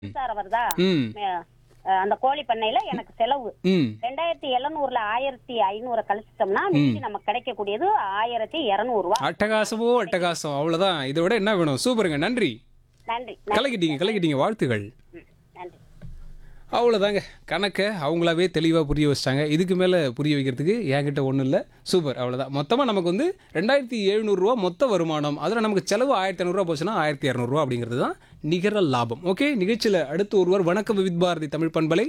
மின்சாரம் வருதா ம் அஹ், அந்த கோழி பண்ணையில எனக்கு செலவு ம் ரெண்டாயிரத்தி எழுநூறுல ஆயிரத்தி ஐநூறு கழிச்சிட்டோம்னா மீதி நமக்கு கிடைக்கக்கூடியது ஆயிரத்தி இருநூறு ரூபா அட்டகாசமோ அட்டகாசம் அவ்வளோதான் இதை விட என்ன வேணும் சூப்பருங்க நன்றி நன்றி கலக்கிட்டீங்க கலக்கிட்டீங்க வாழ்த்துகள் ம், நன்றி அவ்வளோதாங்க கணக்கை அவங்களாவே தெளிவாக புரிய வச்சிட்டாங்க இதுக்கு மேலே புரிய வைக்கிறதுக்கு என்கிட்ட ஒன்றும் இல்லை சூப்பர் அவ்வளோதான் மொத்தமாக நமக்கு வந்து ரெண்டாயிரத்தி எழுநூறுரூவா மொத்த வருமானம் அதில் நமக்கு செலவு ஆயிரத்தி ஐநூறுரூவா போச்சுன்னா ஆயிரத்தி இரநூறுவா அப்படிங்கிறது தான் நிகர லாபம் ஓகே நிகழ்ச்சியில் அடுத்து ஒருவர் வணக்கம் வித் பாரதி தமிழ் பண்பலை